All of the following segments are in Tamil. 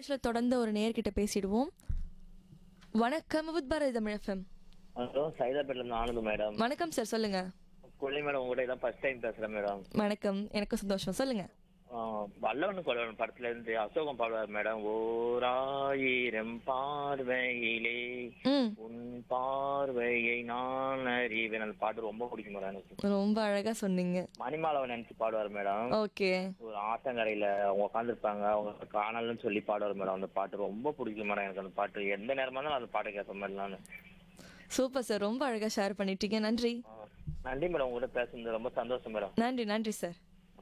நிகழ்ச்சியில் தொடர்ந்து ஒரு நேர்கிட்ட பேசிடுவோம் வணக்கம் with Bharathi Tamil FM hello சைதாப்பேட்ல இருந்து ஆனந்த் மேடம் வணக்கம் சார் சொல்லுங்க கொல்லி மேடம் உங்ககிட்ட இதான் ஃபர்ஸ்ட் டைம் பேசுறேன் மேடம் வணக்கம் எனக்கும் சந்தோஷம் சொல்லுங்க வல்லவனு கொல்லவன் படத்துல இருந்து அசோகம் பாடுவார் மேடம் ஓராயிரம் பார்வையிலே ம் உன் பார்வையை நான் அறிவேன் அந்த பாட்டு ரொம்ப பிடிக்கும் மேடம் எனக்கு ரொம்ப அழகா சொன்னீங்க மணிமாலவன் நினைச்சு பாடுவார் மேடம் ஓகே ஒரு ஆத்தங்கரையில அவங்க உட்காந்துருப்பாங்க அவங்க காணலன்னு சொல்லி பாடுவார் மேடம் அந்த பாட்டு ரொம்ப பிடிக்கும் மேடம் எனக்கு அந்த பாட்டு எந்த நேரமா இருந்தாலும் அந்த பாட்டு கேட்பேன் மேடம் நான் சூப்பர் சார் ரொம்ப அழகா ஷேர் பண்ணிட்டீங்க நன்றி நன்றி மேடம் உங்ககிட்ட பேசுனது ரொம்ப சந்தோஷம் மேடம் நன்றி நன்றி சார்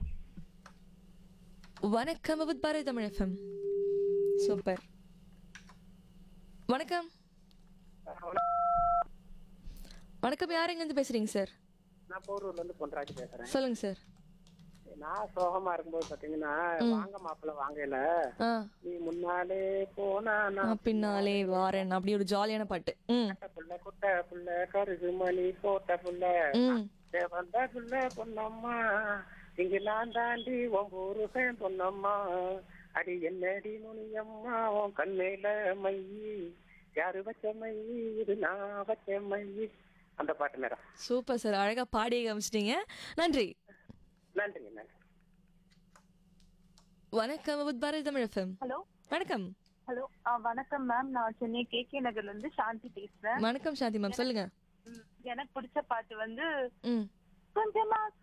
வணக்கம் with Bharathi Tamil FM super வணக்கம் வணக்கம் யார் எங்கேருந்து பேசுறீங்க சார் நான் போரூர்ல இருந்து பொன்ராஜ் பேசுறேன் சொல்லுங்க சார் நான் சோகமா இருக்கும்போது பாத்தீங்கன்னா வாங்க மாப்பிள்ள வாங்கல ஆ நீ முன்னாலே போனா நான் நான் பின்னாலே வாரேன் அப்படி ஒரு ஜாலியான பாட்டு ம் குட்ட புள்ள குட்ட புள்ள கருகு மணி போட்ட புள்ள ம் வந்த புள்ள பொன்னம்மா இங்கெல்லாம் தாண்டி உன் ஊருகன் பொன்னம்மா அடி என்னடி முனியம்மா உன் கண்ணில மையி யாரு வச்ச மையி இது நான் வச்ச மையி அந்த பாட்டு மேடம் சூப்பர் சார் அழகா பாடி காமிச்சிட்டீங்க நன்றி நன்றிங்க நன்றி வணக்கம் with Bharathi Tamil FM hello வணக்கம் ஹலோ ஆ வணக்கம் மேம் நான் சென்னை கே கே நகர்ல இருந்து சாந்தி பேசுறேன் வணக்கம் சாந்தி மேம் சொல்லுங்க ம், எனக்கு பிடிச்ச பாட்டு வந்து ம் கொஞ்சமா